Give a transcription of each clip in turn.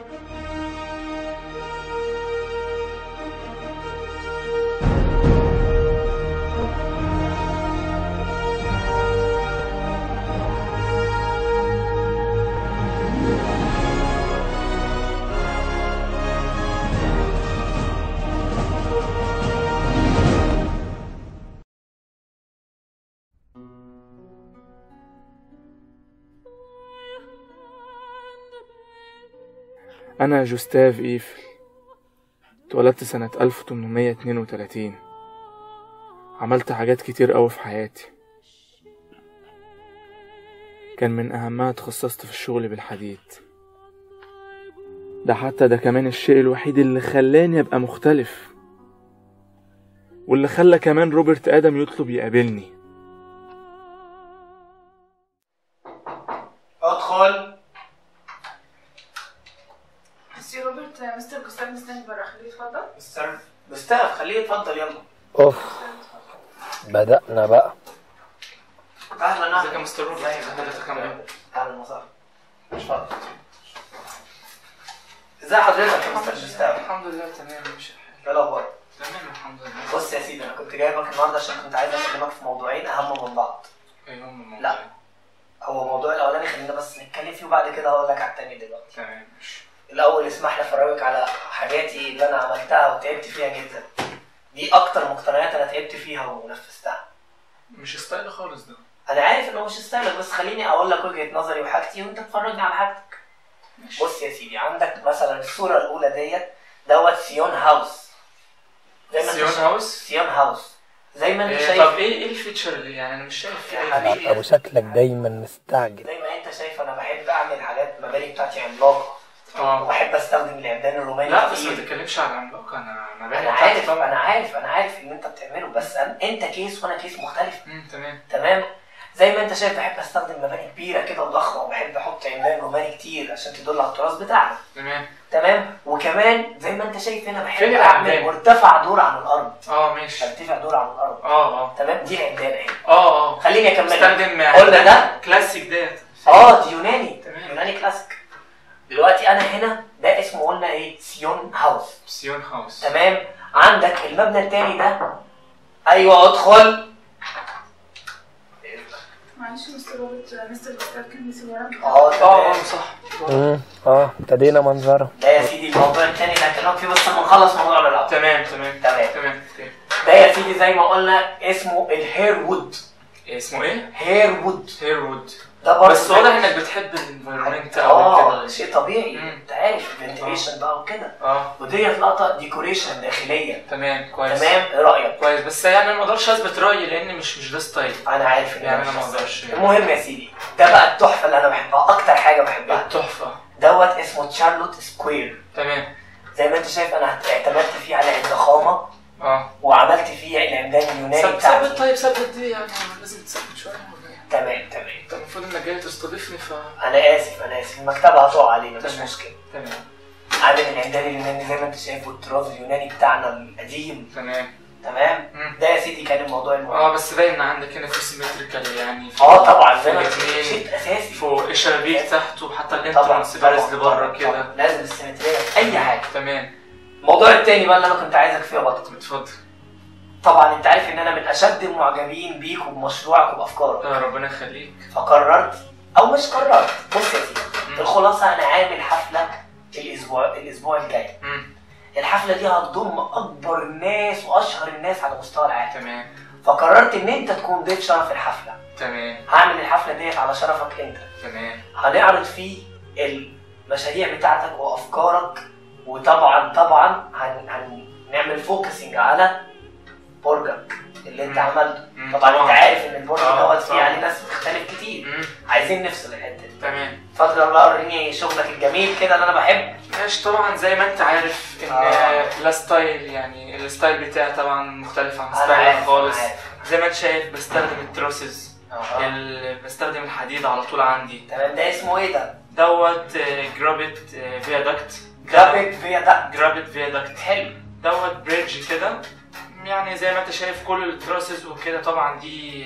أنا جوستاف إيفل اتولدت سنة 1832 عملت حاجات كتير أوي في حياتي كان من أهمها تخصصت في الشغل بالحديد ده حتى ده كمان الشيء الوحيد اللي خلاني أبقى مختلف واللي خلى كمان روبرت آدم يطلب يقابلني ادخل سي روبرت مستر جوستاف مستني بره خليه يتفضل مستر مستر خليه يتفضل يلا اوف بدأنا بقى اهلا ازيك يا اهلا مستر روبرت ازيك؟ حضرتك عامل ايه؟ اهلا وسهلا اتفضل ازي حضرتك يا مستر جوستاف الحمد لله تمام مش ايه الاخبار تمام الحمد لله بص يا سيدي انا كنت جايبك النهارده عشان كنت عايز اكلمك في موضوعين اهم من بعض ايه هم الموضوع؟ لا. هو الموضوع الاولاني خلينا بس نتكلم فيه وبعد كده هقول لك على التاني دلوقتي تمام ماشي الاول اسمح لي افرجك على حاجاتي اللي انا عملتها وتعبت فيها جدا دي اكتر مقتنيات انا تعبت فيها ونفذتها مش ستايل خالص ده انا عارف انه مش ستايلك بس خليني اقول لك وجهه نظري وحاجتي وانت تفرجني على حاجتك بص يا سيدي عندك مثلا الصوره الاولى ديت دوت سيون هاوس زي ما انت سيون شايف- هاوس؟ سيون هاوس زي ما انت إيه شايف طب ايه ايه الفيتشر اللي يعني انا مش شايف فيه يا اي حبيبي. فيتشر ابو شكلك دايما مستعجل زي ما انت شايف انا بحب اعمل حاجات المباني بتاعتي عملاقه اه وبحب استخدم العمدان الروماني لا بس ما كتير. تتكلمش على العملاق انا انا باين انا بتاعتي عارف طبعا انا عارف انا عارف ان انت بتعمله بس أنا انت كيس وانا كيس مختلف امم تمام تمام زي ما انت شايف بحب استخدم مباني كبيره كده وضخمه وبحب احط عمدان روماني كتير عشان تدل على التراث بتاعنا تمام تمام وكمان زي ما انت شايف هنا بحب فين اعمل العمدان؟ مرتفع دور عن الارض اه ماشي ارتفع دور عن الارض اه اه تمام دي العمدان اهي اه اه خليني اكمل استخدم قلنا ده كلاسيك ديت اه دي يوناني تمام. يوناني كلاسيك دلوقتي انا هنا ده اسمه قلنا ايه سيون هاوس سيون هاوس تمام عندك المبنى التاني ده ايوه ادخل معلش مستر روبرت مستر جوستاف كان بيسيب وراك اه اه تمام اه صح امم اه ابتدينا منظره ده يا سيدي الموضوع التاني اللي هكلمك فيه بس لما نخلص موضوعنا الاول تمام تمام تمام تمام اوكي ده يا سيدي زي ما قلنا اسمه الهير وود إيه اسمه ايه؟ هير وود هير وود ده برضه بس واضح انك بتحب الانفيرمنت او اه كده شيء طبيعي مم. انت عارف الفنتيليشن بقى وكده اه وديت لقطه ديكوريشن داخليه تمام كويس تمام ايه رايك كويس بس يعني انا ما اقدرش اثبت رايي لان مش مش ده ستايل انا عارف إن يعني مش أنا ما بس- أقدرش. المهم يا سيدي ده بقى التحفه اللي انا بحبها اكتر حاجه بحبها التحفه دوت اسمه تشارلوت سكوير تمام زي ما انت شايف انا اعتمدت فيه على الضخامه اه وعملت فيه العمدان اليوناني ثبت بتاعتي ثبت طيب ثبت دي يعني لازم تثبت شويه ولا ايه؟ تمام تمام انت المفروض انك جاي تستضيفني ف انا اسف انا اسف المكتبه هتقع علينا مش تمام. مشكله تمام عامل العمدان اليوناني زي ما انت شايف والطراز اليوناني بتاعنا القديم تمام تمام مم. ده يا سيدي كان الموضوع المهم اه بس باين ان عندك هنا في سيمتريكال يعني في- اه طبعا زي ما في الاتنين. شيء اساسي فوق الشبابيك تحت وحتى طبعا الانترنس بارز لبره طبعاً، كده طبعاً. لازم السيمتريه في اي حاجه تمام الموضوع التاني بقى اللي انا كنت عايزك فيه يا بطل اتفضل طبعا انت عارف ان انا من اشد المعجبين بيك وبمشروعك وبافكارك آه ربنا يخليك فقررت او مش قررت بص يا سيدي مم. الخلاصه انا عامل حفله الاسبوع الاسبوع الجاي مم. الحفله دي هتضم اكبر الناس واشهر الناس على مستوى العالم تمام فقررت ان انت تكون ضيف شرف الحفله تمام هعمل الحفله ديت على شرفك انت تمام هنعرض فيه المشاريع بتاعتك وافكارك وطبعا طبعا هن... هنعمل فوكسنج على برجك اللي انت مم. عملته مم. طبعا طبعاً. انت عارف ان البرج آه، دوت فيه طبعاً. عليه ناس بتختلف كتير مم. عايزين نفصل الحته دي تمام اتفضل بقى وريني شغلك الجميل كده اللي انا بحبه ماشي طبعا زي ما انت عارف ان آه. لا ستايل يعني الستايل بتاعي طبعا مختلف عن انا ستايلك عارف خالص أنا عارف. زي ما انت شايف بستخدم التروسز آه. ال- بستخدم الحديد على طول عندي تمام ده اسمه ايه ده؟ دوت جرابت فيادكت جرافيك فيا ده جرابت فيادكت حلو دوت بريدج كده يعني زي ما انت شايف كل التراسز وكده طبعا دي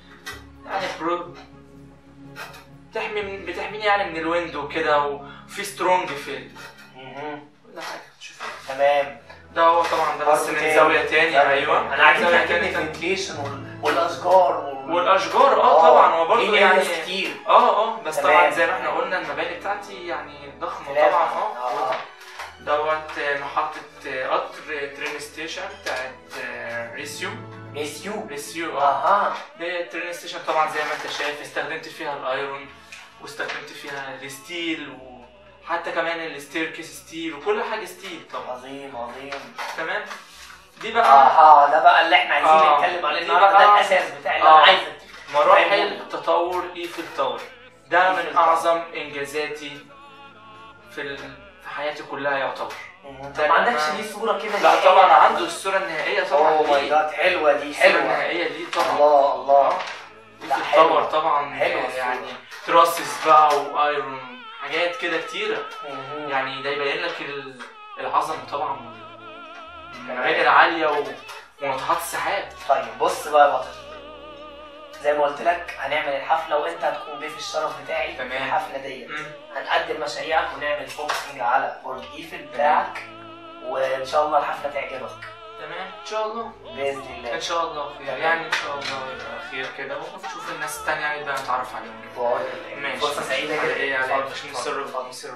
يعني برو بتحمي من بتحميني يعني من الويند وكده وفي سترونج في ال- مهم. كل حاجه تشوفها تمام ده هو طبعا ده بس برضه من تاني. زاويه تاني ايوه انا عاجبني زاويه عاجبني تاني الفنتليشن وال- والاشجار وال- والاشجار اه طبعا هو برضه ليه يعني ناس كتير اه اه بس تمام. طبعا زي ما احنا قلنا المباني بتاعتي يعني ضخمه خلاف. طبعا اه اه دوت آه، محطة آه، قطر ترين ستيشن بتاعت آه، ريسيو ريسيو ريسيو اه اها دي ترين ستيشن طبعا زي ما انت شايف استخدمت فيها الايرون واستخدمت فيها الستيل وحتى كمان الستيركيس ستيل وكل حاجة ستيل طبعا عظيم عظيم تمام دي بقى اها ده بقى اللي احنا عايزين آه. نتكلم عليه دي ده بقى بقى- ده الاساس بتاعي اللي آه. انا عايز مراحل تطور ايفل تاور ده من اعظم انجازاتي في ال... في حياتي كلها يعتبر طب ما عندكش ليه صوره كده لا طبعا عنده الصورة النهائية طبعا اوه ماي ليه. جاد حلوه دي الصورة حلوه النهائية دي طبعا الله الله لا، في حلوة. التاور طبعا حلوة الصورة. يعني تراسس بقى وايرون حاجات كده كتيرة مهم. يعني ده يبين لك ال- العظمة طبعا المباني العالية و- وناطحات السحاب طيب بص بقى يا بطل زي ما قلت لك هنعمل الحفله وانت هتكون ضيف الشرف بتاعي في تمام. الحفله ديت مم. هنقدم مشاريعك ونعمل فوكسنج على برج ايفل بتاعك وان شاء الله الحفله تعجبك تمام ان شاء الله باذن الله ان شاء الله خير يعني ان شاء الله يبقى خير كده ونشوف الناس التانية نبدأ نتعرف عليهم بقول ماشي فرصه سعيده على جدا ايه على اتفضل، ايه مش اتفضل، مصر اتفضل. مصر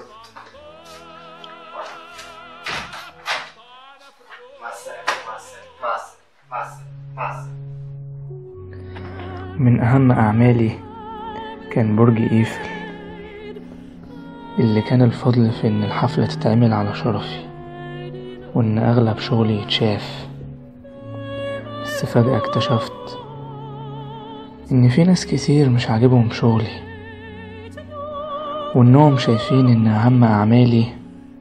مع السلامه مع السلامه مع السلامه مع السلامه مع السلامه من أهم أعمالي كان برج إيفل اللي كان الفضل في إن الحفلة تتعمل على شرفي وإن أغلب شغلي يتشاف بس فجأة اكتشفت إن في ناس كتير مش عاجبهم شغلي وإنهم شايفين إن أهم أعمالي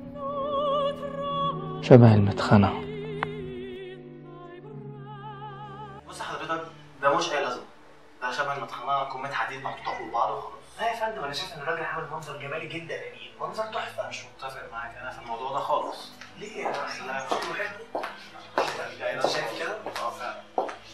شبه المدخنة بص حضرتك ده مش اي لازمه ده شبه المطحنه كومات حديد محطوطه فوق بعض وخلاص لا يا فندم انا شايف ان الراجل عامل منظر جمالي جدا يعني منظر تحفه مش متفق معاك انا في الموضوع ده خالص ليه انا لا شكله حلو انت شايف كده؟ اه فعلا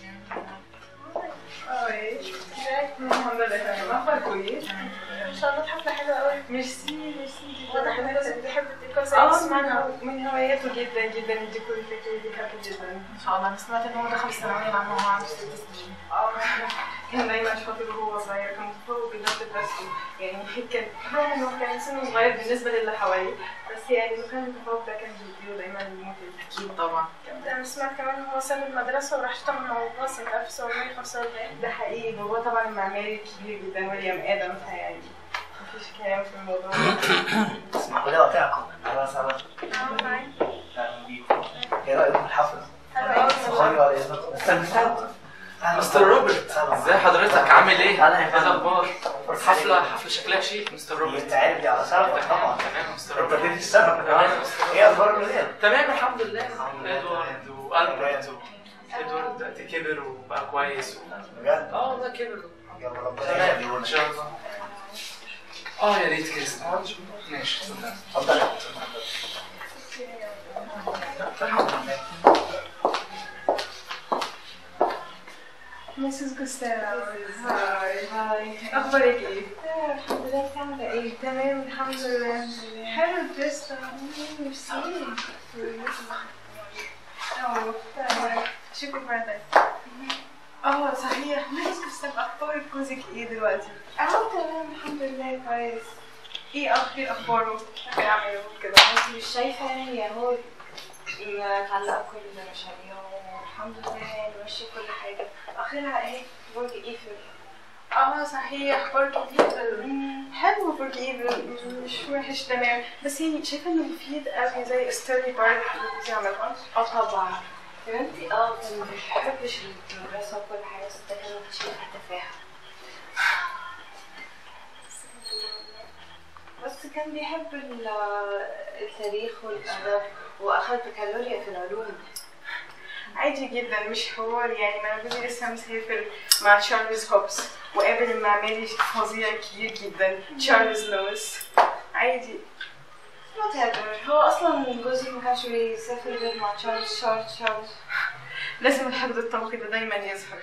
اه ايه الحمد لله تمام اخبار كويس ان شاء الله الحفله حلوه قوي ميرسي ميرسي واضح ان جوزك بيحب الديكور زي اه اسمعنا من من هواياته جدا جدا الديكور الفكري بيحبه جدا ان شاء الله انا سمعت ان هو دخل الثانويه العامه وهو عنده ست سنين اه كان دايما شاطر وهو صغير كان متفوق جدا في دراسته يعني كان رغم انه كان سنه صغير بالنسبه للي حواليه بس يعني انه كان متفوق ده كان بيديله دايما الموتيف اكيد طبعا انا سمعت كمان ان هو ساب المدرسه وراح اشتغل مع بابا سنه 1945 ده حقيقي بابا طبعا معماري كبير جدا ويليام ادم فيعني مفيش كلام في الموضوع اسمحوا لي اقاطعكم اهلا وسهلا اه معاك اهلا بيكم ايه رايكم في الحفله؟ حلوه قوي صحابي ولا ايه؟ استمتعت مستر روبرت ازاي حضرتك عامل ايه؟ أهلا يا ايه فندم. الاخبار؟ حفلة حفلة شكلها شيك مستر روبرت يتعرف لي على شرفك طبعا تمام مستر انت روبرت ضيف الشرف تمام مستر روبرت. ايه اخبار الولاد؟ تمام الحمد لله لله. ادوارد والبرت و- ادوارد دلوقتي كبر وبقى كويس و... بجد؟ اه والله كبر يلا ربنا تمام ان يخليهولك شاء الله اه يا ريت كده ماشي اتفضل. اتفضل مسز جوستاف هاي هاي اخبارك ايه؟ الحمد لله انت عامله ايه تمام الحمد لله حلو الدرس ده ميرسي اه تمام شكرا مرة اه صحيح مسز جوستاف اخبار جوزك ايه دلوقتي؟ اه تمام الحمد لله كويس ايه اخبار اخباره؟ بيعمل ايه كده؟ بس مش شايفه يعني هو متعلقه كل مشاريعه والحمد لله يعني ماشيه كل حاجه اخرها ايه برج ايفل اه صحيح برج ايفل حلو برج ايفل مش وحش تمام بس يعني شايفه انه مفيد قوي زي ستوري بارك اللي جوزي عملها اه طبعا يا بنتي اه كان ما بيحبش المدرسه وكل حاجه بس ده كان شايفها تفاهه بس كان بيحب ال- التاريخ والأدب وأخذ بكالوريا في العلوم عادي جدا مش حوار يعني ما انا جوزي لسه مسافر مع تشارلز هوبس وقابل المعماري فظيع كبير جدا تشارلز لويس عادي whatever هو أصلا جوزي ما كانش بيسافر غير مع تشارلز تشارلز تشارلز لازم الحقد الطبقي ده دايما يظهر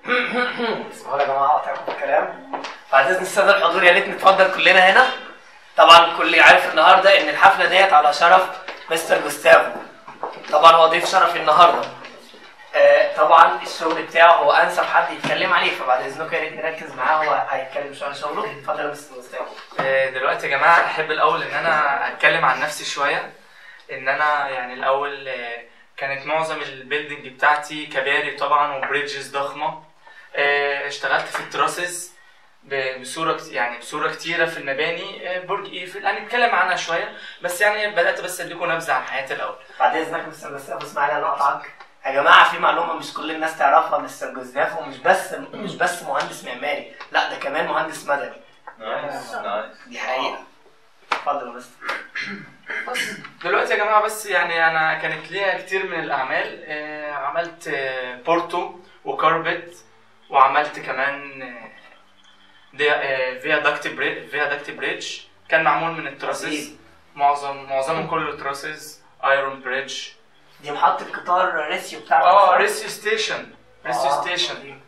اسمعوا يا جماعه اقطعكم في الكلام بعد اذن الساده الحضور يا ريت نتفضل كلنا هنا طبعا الكل عارف النهارده ان الحفله ديت على شرف مستر جوستافو طبعا هو ضيف شرفي النهارده آه طبعا الشغل بتاعه هو انسب حد يتكلم عليه فبعد اذنكم يا ريت نركز معاه هو هيتكلم شويه عن شغله اتفضل يا مستر جوستافو آه، دلوقتي يا جماعة أحب الأول إن أنا أتكلم عن نفسي شوية إن أنا يعني الأول آه، كانت معظم البيلدينج بتاعتي كباري طبعا وبريدجز ضخمة آه، اشتغلت في التراسز ب- بصورة كت- يعني بصورة كتيرة في المباني آه، برج إيفل هنتكلم عنها شوية بس يعني بدأت بس أديكم نبذة عن حياتي الأول بعد اذنك مستر جوستافو اسمعني انا اقطعك يا جماعه في معلومه مش كل الناس تعرفها مستر جوستافو مش بس مش بس مهندس معماري لا ده كمان مهندس مدني نايس نايس دي حقيقه اتفضل يا مستر دلوقتي يا جماعة بس يعني أنا كانت ليا كتير من الأعمال آه، عملت آه، بورتو وكاربت وعملت كمان آه، دي- آه، فيا داكت بريدج فيا داكت بريدج كان معمول من التراسز عظيم. معظم معظمهم كله تراسز ايرون بريدج دي محطه قطار ريسيو بتاعتك اه صح؟ ريسيو ستيشن ريسيو آه، ستيشن عظيم.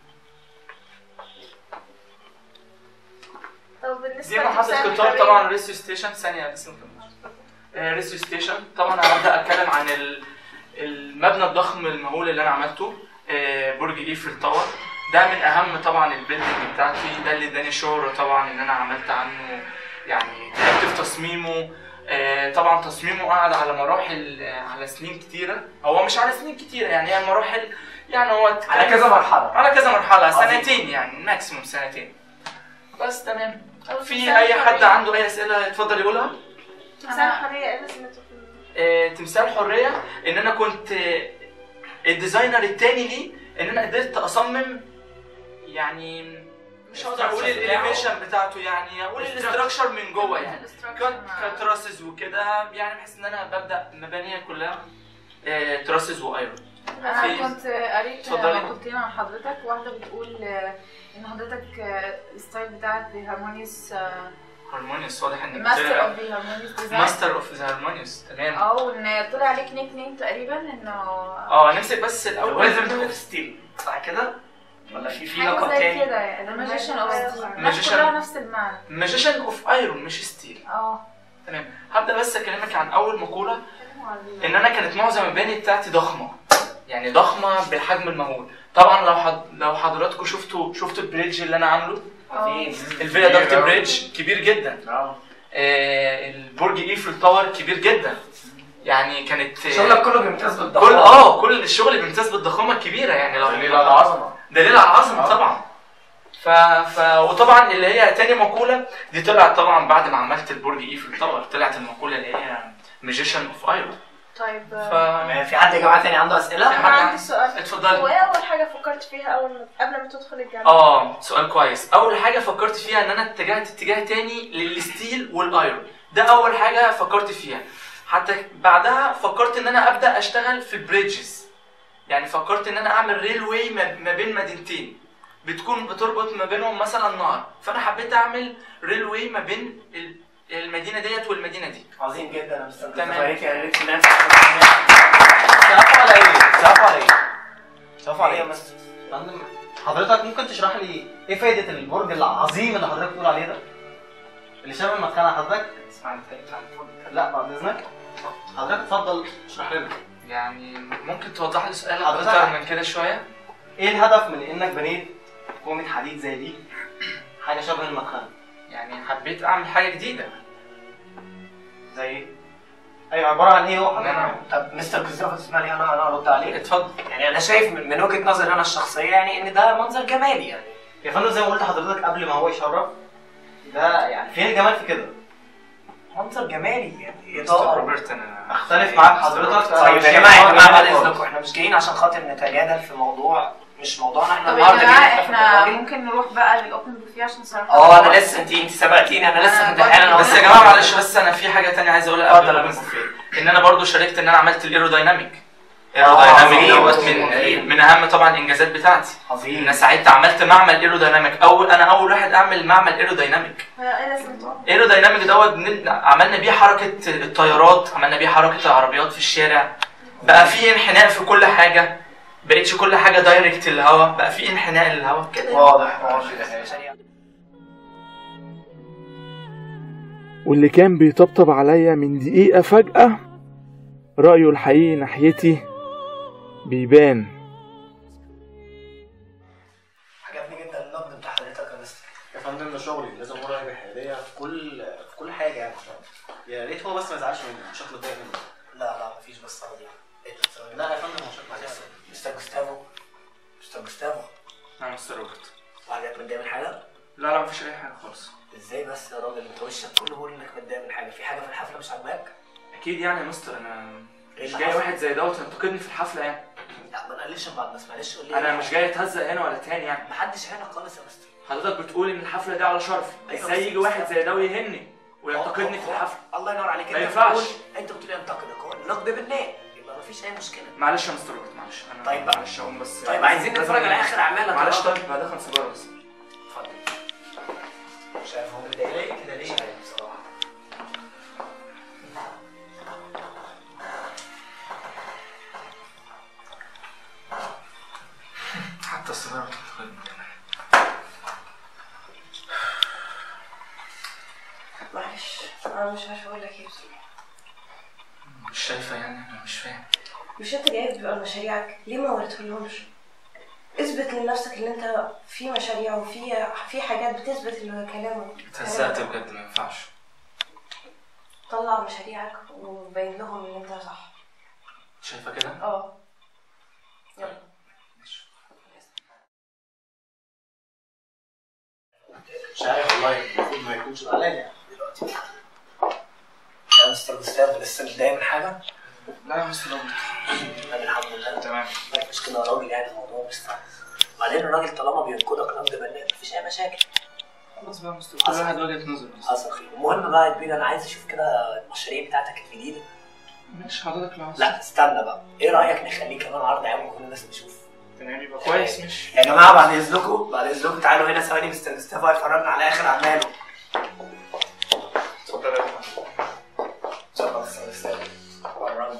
طب بالنسبه دي محطة لتمثال قطار الحرية؟ طبعا ريسيو ستيشن ثانية بس نكمل. آه، ريسيو ستيشن طبعا انا هبدا اتكلم عن ال- المبنى الضخم المهول اللي انا عملته آه، برج ايفل تاور ده من اهم طبعا البيلدينج بتاعتي ده اللي اداني شهرة طبعا ان انا عملت عنه يعني تعبت في تصميمه آه، طبعا تصميمه قعد على مراحل آه، على سنين كتيرة هو مش على سنين كتيرة يعني هي مراحل يعني هو على كذا مرحله على كذا مرحلة عظيم. سنتين يعني ماكسيموم سنتين بس تمام طب في تمثال اي حد الحرية؟ عنده اي اسئله اتفضل يقولها تمثال الحريه ايه لازمته في آه، تمثال حريه ان انا كنت آه، الديزاينر التاني ليه ان انا قدرت اصمم يعني مش هقدر اقول الستراكشر بتاعه. الانيميشن بتاعته يعني اقول الاستراكشر من جوه يعني كان كتراسز وكده يعني بحس ان انا ببدا مبانيها كلها آه، تراسز وايرون انا في- كنت قريت اتفضلي. مقولتين عن حضرتك واحده بتقول آه، ان حضرتك آه، الستايل بتاعك بهارمونيوس هارمونيوس واضح ان ماستر اوف ذا هارمونيوس ديزاين ماستر اوف ذا هارمونيوس تمام اه وان طلع عليك نيك نيم تقريبا انه اه نمسك بس الاول ويزرد اوف ستيل صح كده؟ ولا في في لقب حاجه زي تاني؟ كده يعني ذا ماجيشن اوف ستيل Magician. كلها نفس المعنى ماجيشن اوف ايرون مش ستيل اه تمام هبدا بس اكلمك عن اول مقوله ان انا كانت معظم المباني بتاعتي ضخمه يعني ضخمه بالحجم المهول طبعا لو حد لو حضراتكم شفتوا شفتوا البريدج اللي انا عامله عظيم الفيا داكت بريدج كبير جدا اه آه البرج ايفل تاور كبير جدا يعني كانت شغلك كله بيمتاز بالضخامه كل اه كل الشغل بيمتاز بالضخامه الكبيره يعني لو دليل على العظمه دليل على العظمه طبعا ف... ف... وطبعا اللي هي تاني مقوله دي طلعت طبعا بعد ما عملت البرج ايفل تاور طلعت المقوله اللي هي ماجيشن اوف ايرون طيب ف آه، في حد يا جماعه تاني عنده اسئله؟ في انا حد عندي سؤال هو اتفضلي ايه اول حاجه فكرت فيها اول ما قبل ما تدخل الجامعه اه سؤال كويس اول حاجه فكرت فيها ان انا اتجهت اتجاه تاني للستيل والايرون ده اول حاجه فكرت فيها حتى بعدها فكرت ان انا ابدا اشتغل في البريدجز يعني فكرت ان انا اعمل ريل واي ما ما بين مدينتين بتكون بتربط ما بينهم مثلا نهر فانا حبيت اعمل ريل واي ما بين ال- المدينه ديت والمدينه دي عظيم جدا يا مستر تمام. يا ريت يا ريت نعمل سقفوا على ايه؟ سقفوا على ايه؟ سقفوا على ايه يا ايه؟ مستر؟ فندم حضرتك ممكن تشرح لي ايه فايدة البرج العظيم اللي حضرتك بتقول عليه ده؟ اللي شبه المدخنة حضرتك؟ اسمعني طيب اتفضل. لا بعد اذنك حضرتك اتفضل اشرح لنا يعني ممكن توضح لي سؤال حضرتك- اكتر من كده شويه ايه الهدف من انك بنيت كومة حديد زي دي حاجة شبه المدخنة يعني حبيت اعمل حاجه جديده زي ايه؟ ايوه عبارة عن ايه هو ان انا حضرتك؟ طب مستر كريستوفر اسمعني انا انا ارد عليك اتفضل يعني انا شايف من من وجهه نظري انا الشخصيه يعني ان ده منظر جمالي يعني يا فندم زي ما قلت لحضرتك قبل ما هو يشرف ده يعني فين الجمال في كده؟ منظر جمالي يعني مستر اضاءه روبرت انا اختلف معاك حضرتك طيب مش يا جماعه يا شايف جماعه بعد خالص. اذنكم احنا مش جايين عشان خاطر نتجادل في موضوع مش موضوعنا احنا طب يا النهارده جماعه جايين احنا نحتفل بالراجل. ممكن نروح بقى للاوبن بوفيه عشان صراحه اه انا لسه انت انت سبقتيني انا لسه أنا كنت حالا بس يا جماعه معلش بس انا في حاجه تانية عايز اقولها اتفضل قبل يا الأوبن مستر. بوفيه. ان انا برضو شاركت ان انا عملت الايرودايناميك آه، ايرودايناميك عظيم، دوت عظيم. من من اهم طبعا الانجازات بتاعتي ان عظيم انا ساعدت عملت معمل ايرودايناميك اول انا اول واحد اعمل معمل ايرودايناميك ايه لازمته ايرودايناميك دوت بن- عملنا بيه حركه الطيارات عملنا بيه حركه العربيات في الشارع بقى في انحناء في كل حاجه بقتش كل حاجه دايركت للهواء بقى في انحناء للهواء كده واضح واضح واللي كان بيطبطب عليا من دقيقة فجأة رأيه الحقيقي ناحيتي بيبان عجبني جدا النقد بتاع حضرتك يا مستر يا فندم ده شغلي لازم اراعي بحياديه في كل في كل حاجه يعني يا ريت هو بس ما يزعلش مني شكله اتضايق مني لا لا مفيش بس راضي لا يا فندم هو شكله اتضايق مستر جوستافو مستر جوستافو انا مستر روبرت وحاجات متضايق من حاجه لا لا مفيش اي حاجه خالص ازاي بس يا راجل انت وشك كله بيقول انك متضايق من حاجه في حاجه في الحفله مش عاجباك اكيد يعني يا مستر انا ايه مش اللي جاي حصل؟ واحد زي دوت ينتقدني في الحفله يعني لا ما نقلش من بعض الناس معلش قول لي انا إيه؟ مش جاي اتهزق هنا ولا تاني يعني محدش هنا خالص يا مستر حضرتك بتقول ان الحفله دي على شرفي أيوة ازاي بس- يجي واحد زي ده ويهني وينتقدني في الحفله الله ينور عليك ما انت ينفعش. بتقول انت بتقول ينتقدك هو النقد بالناء يبقى مفيش اي مشكله معلش يا مستر روبرت معلش انا طيب بقى. معلش اقوم بس طيب عايزين نتفرج على اخر اعمالك يا معلش راجل. طيب هدخن سيجاره بس اتفضل شايف هو مضايق كده ليه؟ بصراحه حتى السيجاره بتنتقدني كمان معلش انا مش عارفه اقول لك ايه بصراحه مش شايفه يعني انا مش فاهم مش انت جايب بيبقى مشاريعك ليه ما وريتهولهمش اثبت لنفسك ان انت في مشاريع وفي في حاجات بتثبت ان كلامك اتهزقت بجد ما ينفعش طلع مشاريعك وبين لهم ان انت صح شايفه كده اه يلا مش عارف والله المفروض ما يكونش زعلان يعني يا مستر جوستافو لسه متضايق من حاجه؟ لا يا مستر روبرت طب الحمد لله تمام مش كده يا راجل يعني الموضوع مش سهل بعدين الراجل طالما بينقدك نقد بناء مفيش اي مشاكل خلاص بقى يا مستر كل واحد وجهه نظر بس. حصل خير المهم بقى يا كبير انا عايز اشوف كده المشاريع بتاعتك الجديده ماشي حضرتك لو عايز لا استنى بقى ايه رايك نخليه كمان عرض عام وكل الناس تشوف تمام يبقى كويس مش يا جماعه بعد اذنكم بعد اذنكم تعالوا هنا ثواني مستر جوستافو هيفرجنا على اخر اعماله اتفضل يا فندم. اتفضل مستر جوستافو ورنا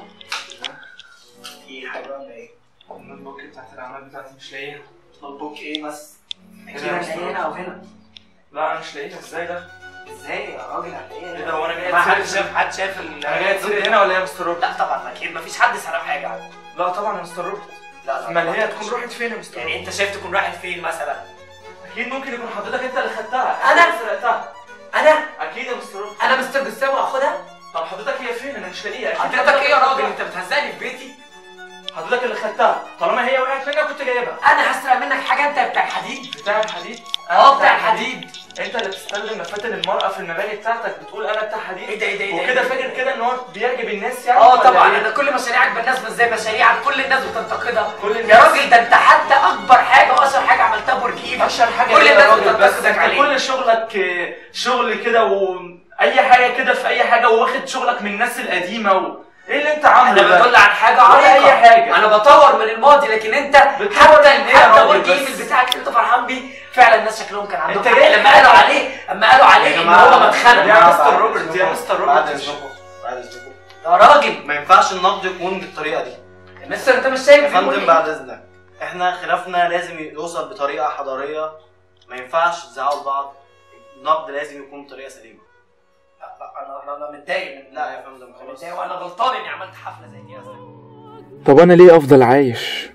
في حاجه ولا ايه؟ النوت بوك بتاعت الاعمال بتاعتي مش لاقيها نوت بوك ايه بس؟ اكيد هنا يا هتلاقيه مستر. هنا او هنا لا انا مش لاقيها ازاي ده ازاي يا راجل هتلاقيه ايه ده هو انا جاي ما حد أتسرق؟ شاف حد شاف ال انا جاي اتسرق هنا ولا ايه يا مستر روبرت لا طبعا اكيد مفيش حد سرق حاجه عنه لا طبعا يا مستر روبرت لا لا امال هي طبعاً. تكون راحت فين يا مستر يعني روبرت انت شايف تكون راحت فين مثلا؟ اكيد ممكن يكون حضرتك انت اللي خدتها أنا؟ اللي سرقتها انا اكيد يا مستر روبرت انا مستر جوستافو اخدها؟ طب حضرتك هي فين انا مش لاقيها أكيد حضرتك ايه يا راجل خدتها. انت بتهزقني في بيتي؟ حضرتك اللي خدتها طالما هي وقعت منك كنت جايبها انا هسرق منك حاجه انت بتاع الحديد بتاع الحديد اه بتاع الحديد انت اللي بتستخدم مفاتن المرأة في المباني بتاعتك بتقول انا بتاع حديد ايه ده ايه ده ايه ده وكده إيه ده؟ فاكر كده ان هو بيعجب الناس يعني اه ولا طبعا إيه؟ انا كل مشاريعك بالناس مش زي مشاريعك كل الناس بتنتقدها كل يا الناس راجل ده انت حتى اكبر حاجه واشهر حاجه عملتها برج ايفل اشهر حاجه كل كده الناس يا راجل، بس بتنتقدك انت عليه. كل شغلك آه، شغل كده واي حاجه كده في اي حاجه وواخد شغلك من الناس القديمه و... ايه اللي انت عامله انا ده؟ بدل عن حاجه ولا عريقه أي حاجة. انا بطور من الماضي لكن انت بتطور حتى من ايه يا حتى راجل برج بس؟ ايفل بتاعك انت فرحان بيه فعلا الناس شكلهم كان عندهم انت حق جاي لما قالوا عليه لما قالوا عليه ان هو مدخنه يا بعد مستر روبرت، إذنكم- يا مستر بعد روبرت. اذنكم بعد اذنكم يا راجل ما ينفعش النقد يكون بالطريقه دي يا مستر انت مش شايف يا في برج فندم إيفل؟ بعد اذنك احنا خلافنا لازم يوصل بطريقه حضاريه ما ينفعش تزعلوا بعض النقد لازم يكون بطريقه سليمه لا لا انا انا متضايق من لا يا فندم انا خلاص متضايق وانا غلطان اني عملت حفله زي دي يا زلمه طب انا ليه افضل عايش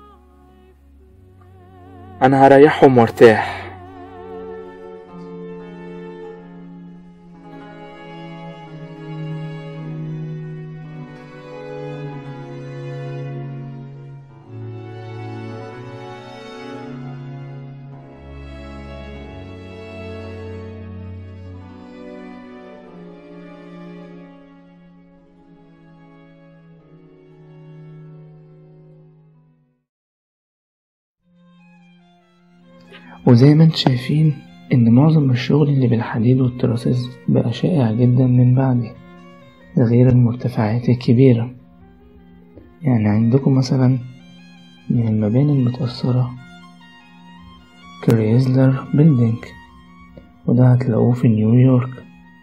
انا هريحهم وارتاح وزي ما انتم شايفين ان معظم الشغل اللي بالحديد والتراسيز بقى شائع جدا من بعدي غير المرتفعات الكبيرة يعني عندكم مثلا من المباني المتأثرة كريزلر بيلدينج وده هتلاقوه في نيويورك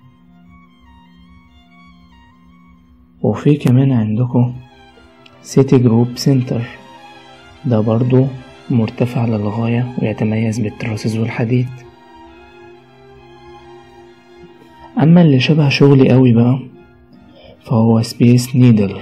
وفي كمان عندكم سيتي جروب سنتر ده برضو مرتفع للغاية ويتميز بالتراسيز والحديد أما اللي شبه شغلي قوي بقى فهو سبيس نيدل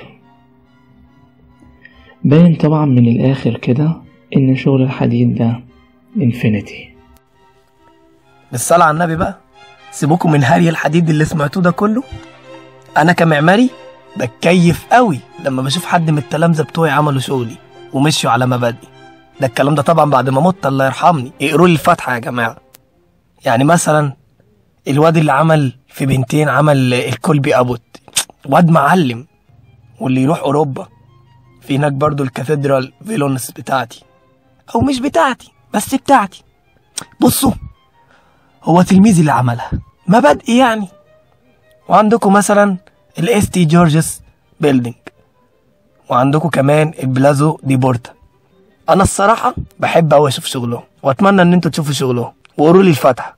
باين طبعا من الآخر كده إن شغل الحديد ده انفينيتي بالصلاة على النبي بقى سيبوكم من هري الحديد اللي سمعتوه ده كله انا كمعماري بتكيف قوي لما بشوف حد من التلامذة بتوعي عملوا شغلي ومشوا على مبادئي ده الكلام ده طبعا بعد ما مت الله يرحمني اقروا لي الفاتحة يا جماعة يعني مثلا الواد اللي عمل في بنتين عمل الكولبي ابوت واد معلم واللي يروح اوروبا في هناك برضو الكاثيدرال فيلونس بتاعتي او مش بتاعتي بس بتاعتي بصوا هو تلميذي اللي عملها مبادئ يعني وعندكم مثلا الاس تي جورجس بيلدينج وعندكم كمان البلازو دي بورتا انا الصراحه بحب قوي اشوف شغلهم واتمنى ان انتوا تشوفوا شغلهم وقولوا لي الفاتحه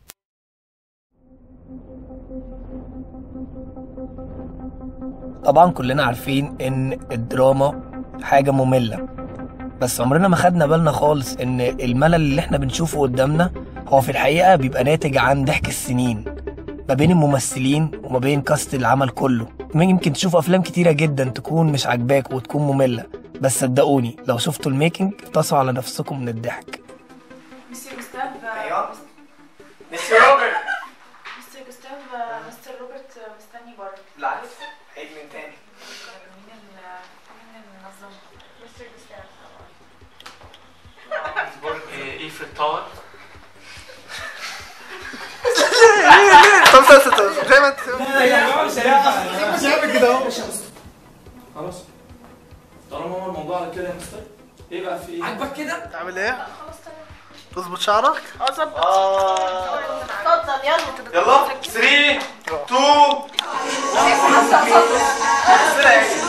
طبعا كلنا عارفين ان الدراما حاجه ممله بس عمرنا ما خدنا بالنا خالص ان الملل اللي احنا بنشوفه قدامنا هو في الحقيقه بيبقى ناتج عن ضحك السنين ما بين الممثلين وما بين كاست العمل كله يمكن تشوفوا افلام كتيره جدا تكون مش عاجباك وتكون ممله بس صدقوني لو شفتوا الميكنج تصوا على نفسكم من الضحك مستر جوستاف ايوه مستر روبرت مستر جوستاف مستر روبرت مستني بره بالعكس عيد من تاني مين ال مين المنظمة؟ مستر جوستاف برج ايفل تاور طب استنى استنى زي ما انت خلاص طالما هو الموضوع على كده يا مستر ايه بقى في ايه؟ عاجبك كده؟ تعمل ايه؟ تظبط شعرك؟ اه ظبط اه اتفضل يلا يلا 3 2 حاسه